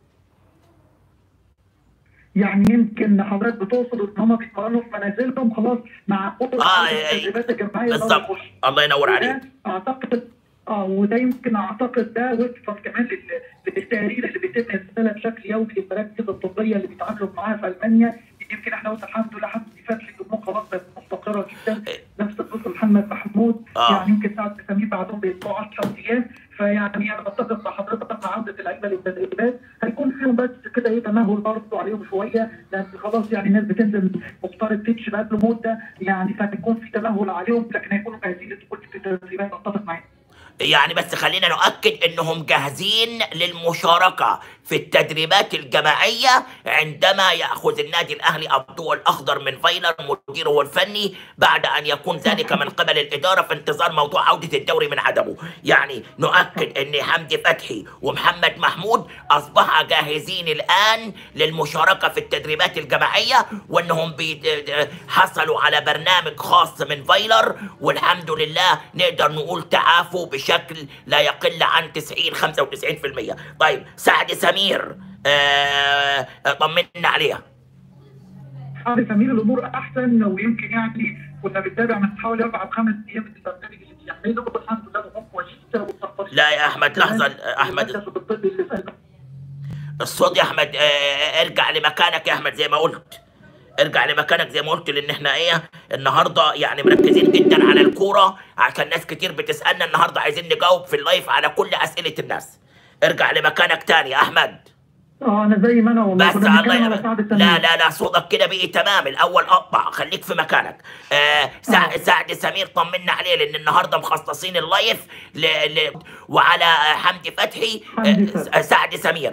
يعني يمكن حضرتك بتوصل ان هم بيتمرنوا في منازلهم خلاص مع قدره آه، عدد أي- التدريبات الجماعيه اللي هو بالظبط يخش. الله ينور عليك وده اعتقد اه وده يمكن اعتقد ده وفقا كمان لل- للتقارير اللي بيتم ارسالها بشكل يومي للمراكز الطبيه اللي بيتعاملوا معاها في المانيا يمكن احنا قلنا الحمد لله حمد فتحي الامور خلاص بقت مستقره جدا نفس القصه محمد محمود آه. يعني يمكن ساعه سمير بعدهم بيطلعوا 10 ايام فيعني انا بتفق مع حضرتك مع عوده اللعيبه للتدريبات هيكون فيهم بس كده ايه تمهل برضه عليهم شويه لان خلاص يعني الناس بتنزل مختار التتش بقى له مده يعني فهيكون في تمهل عليهم لكن هيكونوا جاهزين للدخول في التدريبات اتفق معاك يعني بس خلينا نؤكد انهم جاهزين للمشاركة في التدريبات الجماعية عندما يأخذ النادي الأهلي الضوء الأخضر من فايلر مديره الفني بعد أن يكون ذلك من قبل الإدارة في انتظار موضوع عودة الدوري من عدمه يعني نؤكد أن حمدي فتحي ومحمد محمود أصبحا جاهزين الآن للمشاركة في التدريبات الجماعية وأنهم بي- حصلوا على برنامج خاص من فايلر والحمد لله نقدر نقول تعافوا بشكل لا يقل عن 90 95% طيب سعد سمير آه طمنا عليها حاول سمير الامور احسن ويمكن يعني كنا بنتابع من حوالي اربع خمس ايام من البرنامج اللي بيعمله والحمد لله الامور كويسه والتقارير لا يا أحمد لحظة كمان أحمد المركز الطبي اللي في الصوت يا أحمد آه ارجع لمكانك يا أحمد زي ما قلت ارجع لمكانك زي ما قلت لان احنا ايه النهارده يعني مركزين جدا على الكوره عشان ناس كتير بتسالنا النهارده عايزين نجاوب في اللايف على كل اسئله الناس ارجع لمكانك تاني يا احمد اه انا زي ما انا والله بس كنا الله بنتكلم على يبارك سعد لا السمير لا لا صوتك كده بقي تمام الاول قطع خليك في مكانك آه سع- آه. سعد سمير طمنا عليه لان النهارده مخصصين اللايف ل... ل... وعلى آه، حمدي فتحي حمدي آه فتحي. سعد سمير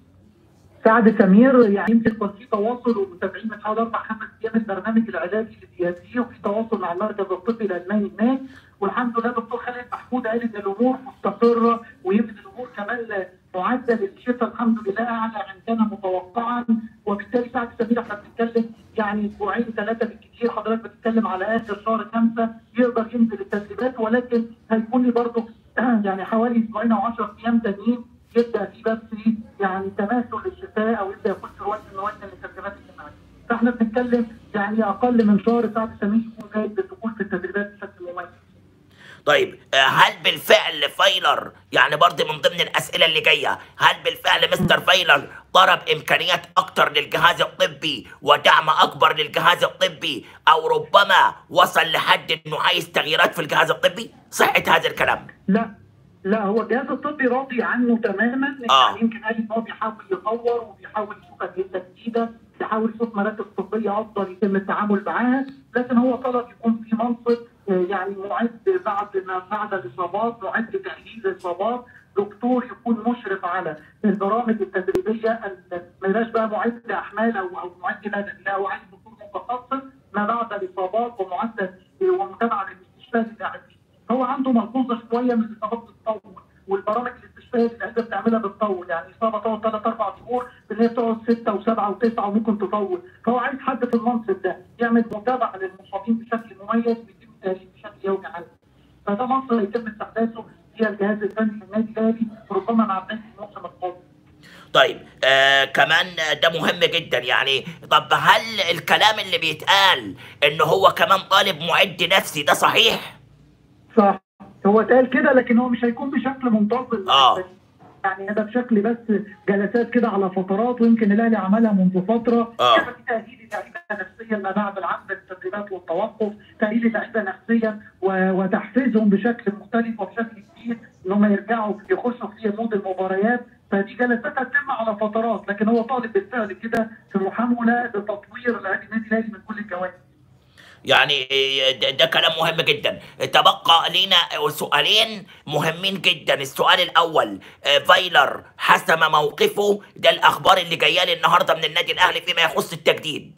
سعد سمير يعني يمكن كان في تواصل ومتابعين من حوالي اربع خمس ايام البرنامج العلاجي للديابيتي وفي تواصل مع المركز الطبي الالماني هناك والحمد لله دكتور خالد محمود قال ان الامور مستقره ويمكن الامور كمان معدل الشفاء الحمد لله اعلى عندنا متوقعا وبالتالي سعد سمير احنا بنتكلم يعني اسبوعين ثلاثه بالكثير حضرتك بتتكلم على اخر شهر خمسه يقدر ينزل التدريبات ولكن هيكون لي برضه يعني حوالي اسبوعين او 10 ايام تانيين يبدا في بس إيه يعني تماثل للشفاء او يبدا يخش رواد النواه للتدريبات الجماعيه. فاحنا بنتكلم يعني اقل من شهر سعد سمير يكون جاهز للدخول في التدريبات بشكل مميز. طيب آه، هل بالفعل فايلر يعني برضه من ضمن الاسئله اللي جايه هل بالفعل مستر فايلر طلب امكانيات اكتر للجهاز الطبي ودعم اكبر للجهاز الطبي او ربما وصل لحد انه عايز تغييرات في الجهاز الطبي صحه هذا الكلام لا لا هو الجهاز الطبي راضي عنه تماما آه. يعني يمكن قال ان هو بيحاول يطور وبيحاول يشوف اجهزه جديده بيحاول يشوف مراكز طبيه افضل يتم التعامل معاها لكن هو طلب يكون في منصب آه، يعني معد بعد ما بعد الاصابات معد تاهيل الاصابات دكتور يكون مشرف على البرامج التدريبيه ال- ما يبقاش بقى معد احمال او او معد بدني لا هو عايز دكتور متخصص ما بعد الاصابات ومعدل ومتابعه للاستشفاء للاعبين هو عنده ملحوظه شويه من الاصابات بتطول والبرامج الاستشفائيه اللي اللعيبه بتعملها بتطول يعني اصابه تقعد ثلاث اربع شهور اللي هي بتقعد سته وسبعه وتسعه وممكن تطول فهو عايز حد في المنصب ده يعمل متابعه للمصابين بشكل مميز ويتم تهيئ بشكل يومي عنه فده منصب يتم استحداثه فيها الجهاز الفني للنادي الاهلي ربما مع بدايه الموسم القادم طيب آه كمان ده مهم جدا يعني طب هل الكلام اللي بيتقال ان هو كمان طالب معد نفسي ده صحيح؟ صح هو اتقال كده لكن هو مش هيكون بشكل منتظم آه. يعني هذا بشكل بس جلسات كده على فترات ويمكن الاهلي عملها منذ فتره آه. كان في تاهيل اللعيبه نفسيا ما بعد العوده للتدريبات والتوقف تاهيل اللعيبه نفسيا و- وتحفيزهم بشكل مختلف وبشكل كبير ان هم يرجعوا يخشوا في مود المباريات فدي جلسات هتتم على فترات لكن هو طالب بالفعل كده في محاوله لتطوير لاعبي النادي الاهلي من كل الجوانب يعني ده, ده كلام مهم جدا تبقى لنا سؤالين مهمين جدا السؤال الاول آه، فايلر حسم موقفه ده الاخبار اللي جايه لي النهارده من النادي الاهلي فيما يخص التجديد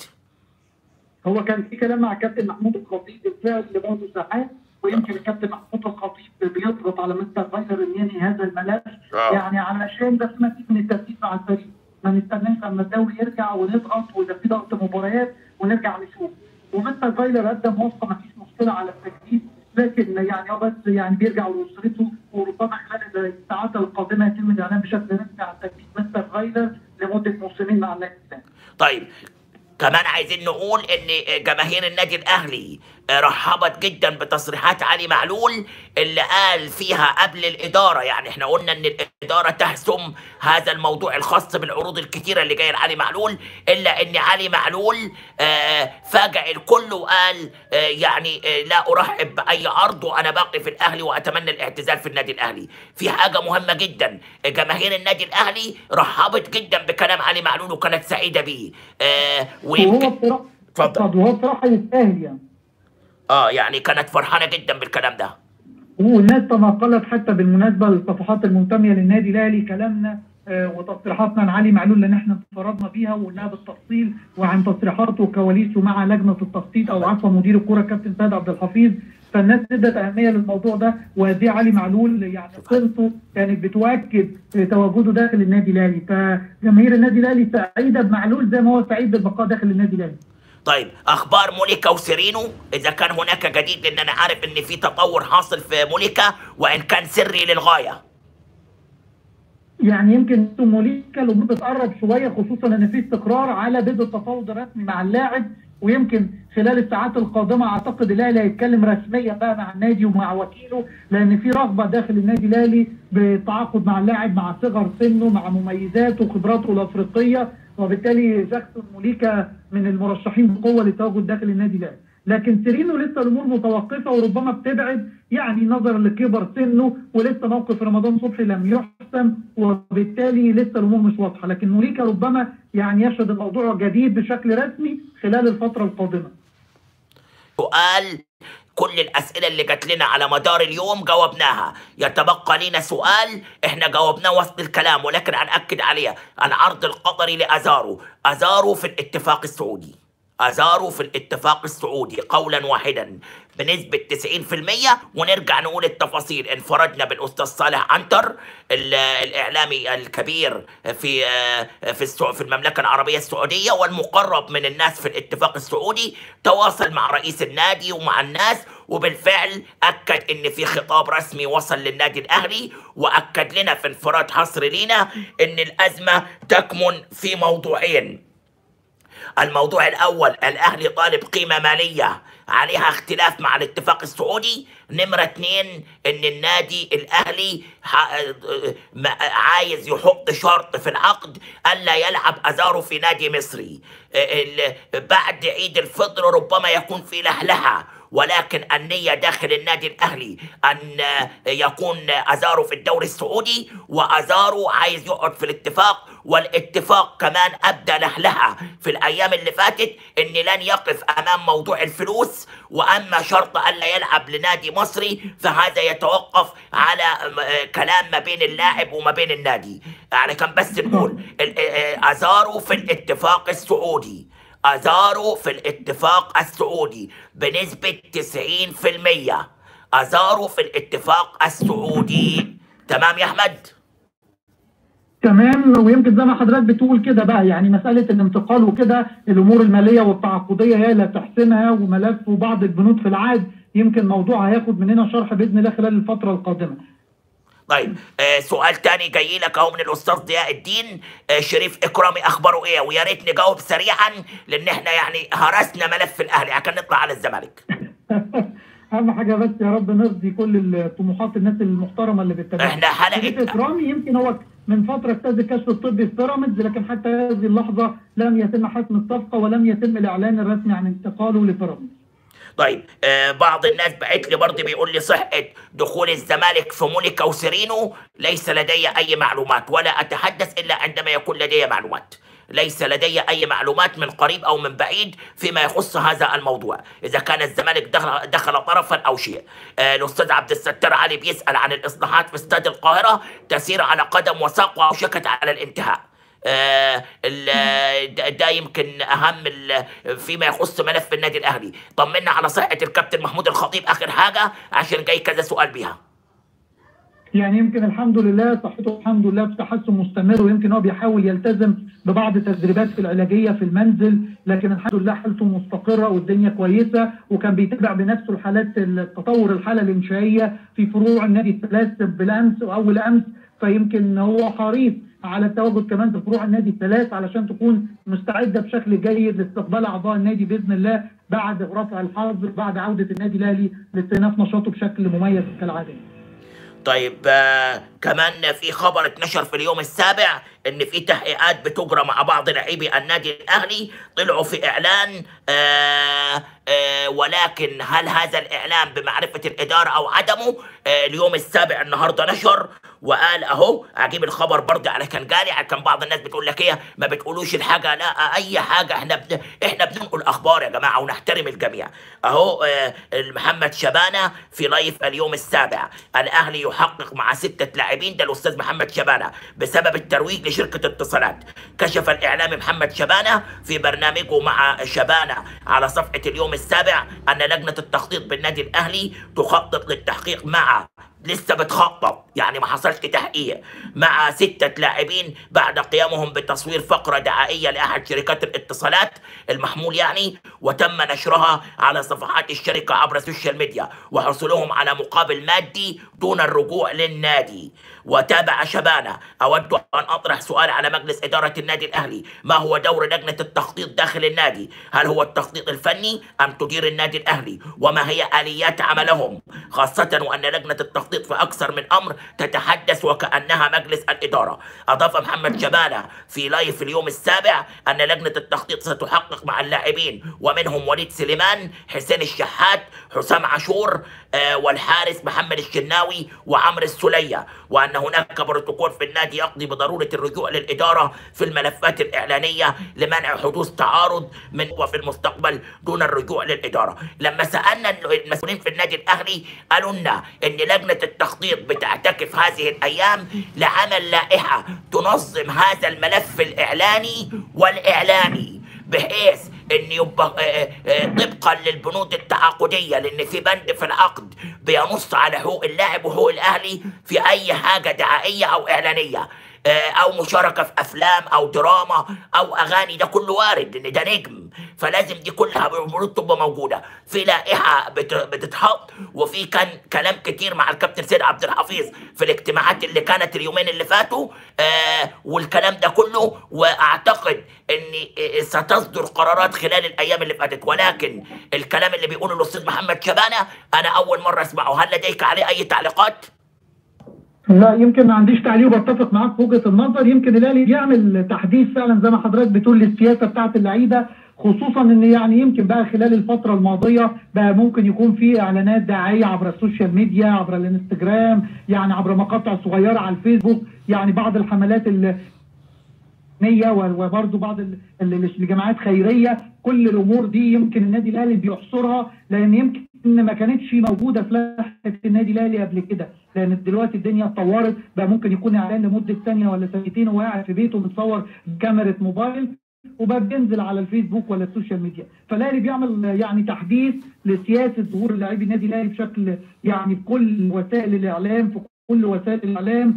هو كان في كلام مع الكابتن محمود الخطيب بالفعل لمنذ ساعات ويمكن الكابتن محمود الخطيب بيضغط على مستر فايلر ان ينهي هذا الملف آه. يعني علشان ده في مزيد من التركيز مع الفريق ما نستناش لما الدوري يرجع ونضغط ويبقى في ضغط مباريات ونرجع نشوف ومستر فايلر قدم وصفه ما فيش مشكله على التجديد لكن يعني هو بس يعني بيرجع لاسرته وربما خلال الساعات القادمه يتم الاعلان بشكل رسمي عن تجديد مستر فايلر لمده موسمين مع النادي الاهلي طيب كمان عايزين نقول ان جماهير النادي الاهلي رحبت جدا بتصريحات علي معلول اللي قال فيها قبل الاداره يعني احنا قلنا ان الاداره تحسم هذا الموضوع الخاص بالعروض الكتيره اللي جايه لعلي معلول الا ان علي معلول آه، فاجأ الكل وقال آه، يعني آه، لا ارحب باي عرض وانا باقي في الاهلي واتمنى الاعتزال في النادي الاهلي في حاجه مهمه جدا جماهير النادي الاهلي رحبت جدا بكلام علي معلول وكانت سعيده بيه آه، وهو ويمكن بصراحه اتفضل. وهو بصراحه يستاهل يعني اه يعني كانت فرحانه جدا بالكلام ده والناس تناقلت حتى بالمناسبه للصفحات المنتميه للنادي الاهلي كلامنا آه، وتصريحاتنا عن علي معلول لان احنا انفردنا بيها وقلناها بالتفصيل وعن تصريحاته وكواليسه مع لجنه التخطيط او عفوا مدير الكره كابتن سيد عبد الحفيظ فالناس ادت اهميه للموضوع ده وقد علي معلول يعني قيمته كانت بتؤكد تواجده داخل النادي الاهلي فجماهير النادي الاهلي سعيده بمعلول زي ما هو سعيد بالبقاء داخل النادي الاهلي طيب اخبار موليكا وسيرينو اذا كان هناك جديد لان انا عارف ان في تطور حاصل في موليكا وان كان سري للغايه يعني يمكن موليكا الامور بتقرب شويه خصوصا ان في استقرار على بدء التفاوض الرسمي مع اللاعب ويمكن خلال الساعات القادمه اعتقد الاهلي هيتكلم رسميا بقى مع النادي ومع وكيله لان في رغبه داخل النادي الاهلي بالتعاقد مع اللاعب مع صغر سنه مع مميزاته وخبراته الافريقيه وبالتالي جاكسون موليكا من المرشحين بقوه للتواجد داخل النادي الاهلي لكن سيرينو لسه الامور متوقفه وربما بتبعد يعني نظرا لكبر سنه ولسه موقف رمضان صبحي لم يحسم وبالتالي لسه الامور مش واضحه لكن موليكا ربما يعني يشهد الموضوع جديد بشكل رسمي خلال الفتره القادمه. سؤال كل الأسئلة اللي جات لنا على مدار اليوم جاوبناها يتبقى لنا سؤال احنا جاوبناه وسط الكلام ولكن هنأكد عليه العرض القطري لأزارو أزارو في الاتفاق السعودي أزارو في الاتفاق السعودي قولا واحدا بنسبة 90% ونرجع نقول التفاصيل انفردنا بالأستاذ صالح عنتر ال- الإعلامي الكبير في في السع- في المملكة العربية السعودية والمقرب من الناس في الاتفاق السعودي تواصل مع رئيس النادي ومع الناس وبالفعل أكد إن في خطاب رسمي وصل للنادي الأهلي وأكد لنا في انفراد حصري لينا إن الأزمة تكمن في موضوعين الموضوع الأول الأهلي طالب قيمة مالية عليها اختلاف مع الاتفاق السعودي نمرة اتنين ان النادي الاهلي ح- م- عايز يحط شرط في العقد الا يلعب ازارو في نادي مصري ال- بعد عيد الفطر ربما يكون في لهلهة ولكن النية داخل النادي الأهلي أن يكون أزارو في الدوري السعودي وأزارو عايز يقعد في الاتفاق والاتفاق كمان أبدى لهلها في الأيام اللي فاتت أن لن يقف أمام موضوع الفلوس وأما شرط ألا يلعب لنادي مصري فهذا يتوقف على م- كلام ما بين اللاعب وما بين النادي يعني كان بس نقول ال- أزارو في الاتفاق السعودي أزارو في الاتفاق السعودي بنسبة 90% أزارو في الاتفاق السعودي تمام يا أحمد؟ تمام ويمكن زي ما حضرتك بتقول كده بقى يعني مساله الانتقال وكده الامور الماليه والتعاقديه هي اللي تحسمها وملف وبعض البنود في العقد يمكن موضوع هياخد مننا شرح باذن الله خلال الفتره القادمه. طيب آه سؤال تاني جاي لك اهو من الاستاذ ضياء الدين آه شريف اكرامي اخباره ايه ويا ريت نجاوب سريعا لان احنا يعني هرسنا ملف الاهلي عشان نطلع على الزمالك اهم حاجه بس يا رب نرضي كل الطموحات الناس المحترمه اللي بتتابعنا. احنا حلقة- شريف اكرامي يمكن هو من فتره اجتاز الكشف الطبي في بيراميدز لكن حتى هذه اللحظه لم يتم حسم الصفقه ولم يتم الاعلان الرسمي عن انتقاله لبيراميدز. طيب آه بعض الناس بعت لي برضه بيقول لي صحة دخول الزمالك في مونيكا وسيرينو ليس لدي أي معلومات ولا أتحدث إلا عندما يكون لدي معلومات ليس لدي أي معلومات من قريب أو من بعيد فيما يخص هذا الموضوع إذا كان الزمالك دخل, دخل طرفا أو شيء آه الأستاذ عبد الستار علي بيسأل عن الإصلاحات في استاد القاهرة تسير على قدم وساق وأوشكت على الانتهاء آه، ال- ده- ده يمكن اهم ال- فيما يخص ملف النادي الاهلي طمنا على صحه الكابتن محمود الخطيب اخر حاجه عشان جاي كذا سؤال بيها يعني يمكن الحمد لله صحته الحمد لله في تحسن مستمر ويمكن هو بيحاول يلتزم ببعض التدريبات في العلاجيه في المنزل لكن الحمد لله حالته مستقره والدنيا كويسه وكان بيتابع بنفسه الحالات التطور الحاله الانشائيه في فروع النادي الثلاث بالامس واول امس فيمكن هو حريص على التواجد كمان في فروع النادي الثلاث علشان تكون مستعده بشكل جيد لاستقبال اعضاء النادي باذن الله بعد رفع الحظر بعد عوده النادي الاهلي لاستئناف نشاطه بشكل مميز كالعاده. طيب آه كمان في خبر اتنشر في اليوم السابع ان في تحقيقات بتجرى مع بعض لاعبي النادي الاهلي طلعوا في اعلان آه آه ولكن هل هذا الاعلان بمعرفه الاداره او عدمه آه اليوم السابع النهارده نشر وقال اهو اجيب الخبر برضه على كان جالي كان بعض الناس بتقول لك ايه ما بتقولوش الحاجه لا اي حاجه احنا بن... احنا بننقل اخبار يا جماعه ونحترم الجميع اهو آه محمد شبانه في لايف اليوم السابع الاهلي يحقق مع سته لاعبين ده الاستاذ محمد شبانه بسبب الترويج لشركه اتصالات كشف الاعلامي محمد شبانه في برنامجه مع شبانه على صفحه اليوم السابع ان لجنه التخطيط بالنادي الاهلي تخطط للتحقيق مع لسه بتخطط يعني ما حصلش تحقيق مع ستة لاعبين بعد قيامهم بتصوير فقرة دعائية لأحد شركات الاتصالات المحمول يعني وتم نشرها على صفحات الشركة عبر السوشيال ميديا وحصولهم على مقابل مادي دون الرجوع للنادي وتابع شبانة أود أن أطرح سؤال على مجلس إدارة النادي الأهلي ما هو دور لجنة التخطيط داخل النادي هل هو التخطيط الفني أم تدير النادي الأهلي وما هي آليات عملهم خاصة وأن لجنة التخطيط في أكثر من أمر تتحدث وكأنها مجلس الإدارة أضاف محمد شبانة في لايف اليوم السابع أن لجنة التخطيط ستحقق مع اللاعبين ومنهم وليد سليمان حسين الشحات حسام عاشور آه، والحارس محمد الشناوي وعمرو السلية وأن هناك بروتوكول في النادي يقضي بضرورة الرجوع للإدارة في الملفات الإعلانية لمنع حدوث تعارض من وفي المستقبل دون الرجوع للإدارة لما سألنا المسؤولين في النادي الأهلي قالوا لنا أن لجنة التخطيط بتعتكف هذه الأيام لعمل لائحة تنظم هذا الملف الإعلاني والإعلامي بحيث ان يبقى آه، آه، طبقا للبنود التعاقديه لان في بند في العقد بينص على حقوق اللاعب وحقوق الاهلي في اي حاجه دعائيه او اعلانيه آه، او مشاركه في افلام او دراما او اغاني ده كله وارد لان ده نجم فلازم دي كلها المفروض تبقى موجوده في لائحه بت- بتتحط وفي كان كلام كتير مع الكابتن سيد عبد الحفيظ في الاجتماعات اللي كانت اليومين اللي فاتوا آه والكلام ده كله واعتقد ان آه، ستصدر قرارات خلال الايام اللي فاتت ولكن الكلام اللي بيقوله الاستاذ محمد شبانه انا اول مره اسمعه هل لديك عليه اي تعليقات؟ لا يمكن ما عنديش تعليق وبتفق معاك في وجهه النظر يمكن الاهلي بيعمل تحديث فعلا زي ما حضرتك بتقول للسياسه بتاعه اللعيبه خصوصا ان يعني يمكن بقى خلال الفتره الماضيه بقى ممكن يكون في اعلانات دعائيه عبر السوشيال ميديا عبر الانستجرام يعني عبر مقاطع صغيره على الفيسبوك يعني بعض الحملات اللي نية وبرضه بعض ال- ال- الجماعات خيريه كل الامور دي يمكن النادي الاهلي بيحصرها لان يمكن ما كانتش موجوده في لائحه النادي الاهلي قبل كده لان دلوقتي الدنيا اتطورت بقى ممكن يكون اعلان لمده ثانيه ولا ثانيتين وهو قاعد في بيته متصور بكاميرا موبايل وبقى بينزل على الفيسبوك ولا السوشيال ميديا فالاهلي بيعمل يعني تحديث لسياسه ظهور لاعبي النادي الاهلي بشكل يعني بكل وسائل الاعلام في كل وسائل الاعلام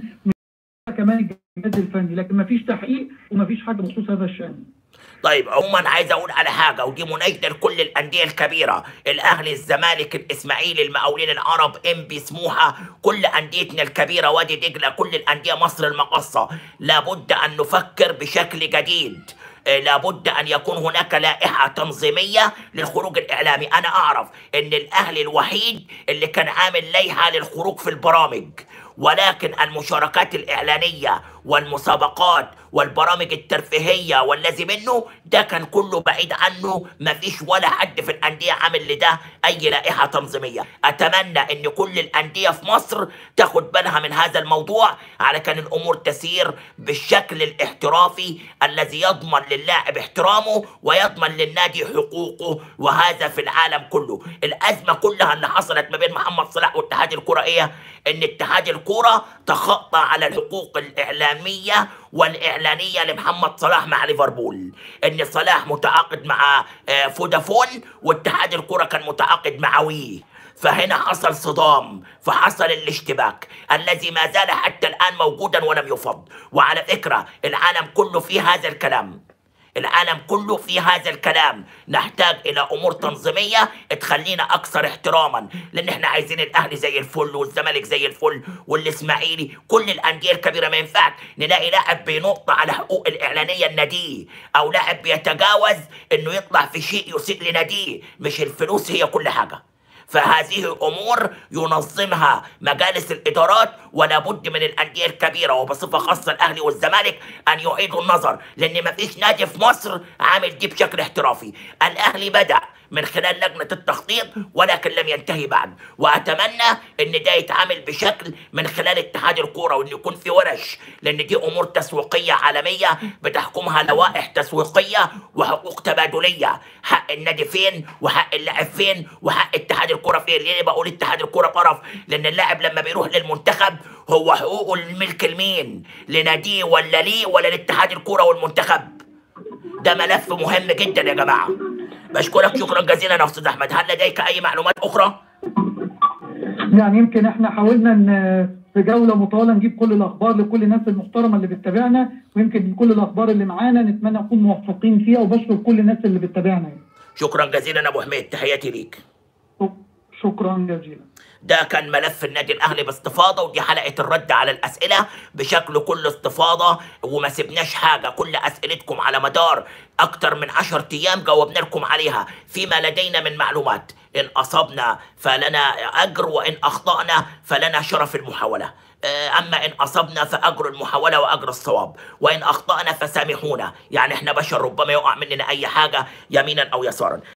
كمان الجهاز الفني لكن ما فيش تحقيق وما فيش حاجه بخصوص هذا الشان طيب عموما عايز اقول على حاجه ودي مناشده لكل الانديه الكبيره الاهلي الزمالك الاسماعيلي المقاولين العرب انبي سموحه كل انديتنا الكبيره وادي دجله كل الانديه مصر المقاصه لابد ان نفكر بشكل جديد آه، لابد ان يكون هناك لائحه تنظيميه للخروج الاعلامي انا اعرف ان الاهلي الوحيد اللي كان عامل لائحه للخروج في البرامج ولكن المشاركات الإعلانية والمسابقات والبرامج الترفيهية والذي منه ده كان كله بعيد عنه مفيش ولا حد في الأندية عامل لده أي لائحة تنظيمية أتمنى أن كل الأندية في مصر تاخد بالها من هذا الموضوع على كان الأمور تسير بالشكل الاحترافي الذي يضمن للاعب احترامه ويضمن للنادي حقوقه وهذا في العالم كله الأزمة كلها اللي حصلت ما بين محمد صلاح واتحاد الكرة إيه ان اتحاد الكرة تخطى على الحقوق الاعلامية والاعلانية لمحمد صلاح مع ليفربول ان صلاح متعاقد مع آه، فودافون واتحاد الكرة كان متعاقد مع وي فهنا حصل صدام فحصل الاشتباك الذي ما زال حتى الآن موجودا ولم يفض وعلى فكرة العالم كله في هذا الكلام العالم كله في هذا الكلام نحتاج الى امور تنظيميه تخلينا اكثر احتراما لان احنا عايزين الاهلي زي الفل والزمالك زي الفل والاسماعيلي كل الانديه الكبيره ما ينفعش نلاقي لاعب بينط على حقوق الاعلانيه الناديه او لاعب بيتجاوز انه يطلع في شيء يسيء لناديه مش الفلوس هي كل حاجه فهذه امور ينظمها مجالس الادارات ولا بد من الانديه الكبيره وبصفه خاصه الاهلي والزمالك ان يعيدوا النظر لان ما فيش نادي في مصر عامل دي بشكل احترافي الاهلي بدا من خلال لجنة التخطيط ولكن لم ينتهي بعد وأتمنى أن ده يتعامل بشكل من خلال اتحاد الكورة وأن يكون في ورش لأن دي أمور تسويقية عالمية بتحكمها لوائح تسويقية وحقوق تبادلية حق النادي فين وحق اللاعب فين وحق اتحاد الكورة فين ليه بقول اتحاد الكورة طرف لأن اللاعب لما بيروح للمنتخب هو حقوقه الملك لمين لناديه ولا ليه ولا لاتحاد الكورة والمنتخب ده ملف مهم جدا يا جماعة بشكرك شكرا جزيلا يا استاذ احمد هل لديك اي معلومات اخرى يعني يمكن احنا حاولنا ان في جوله مطوله نجيب كل الاخبار لكل الناس المحترمه اللي بتتابعنا ويمكن كل الاخبار اللي معانا نتمنى نكون موفقين فيها وبشكر كل الناس اللي بتتابعنا يعني. شكرا جزيلا يا ابو حميد تحياتي ليك شكرا جزيلا ده كان ملف النادي الاهلي باستفاضه ودي حلقه الرد على الاسئله بشكل كل استفاضه وما سبناش حاجه كل اسئلتكم على مدار اكتر من 10 ايام جاوبنا لكم عليها فيما لدينا من معلومات ان اصبنا فلنا اجر وان اخطانا فلنا شرف المحاوله آه، اما ان اصبنا فاجر المحاوله واجر الصواب وان اخطانا فسامحونا يعني احنا بشر ربما يقع مننا اي حاجه يمينا او يسارا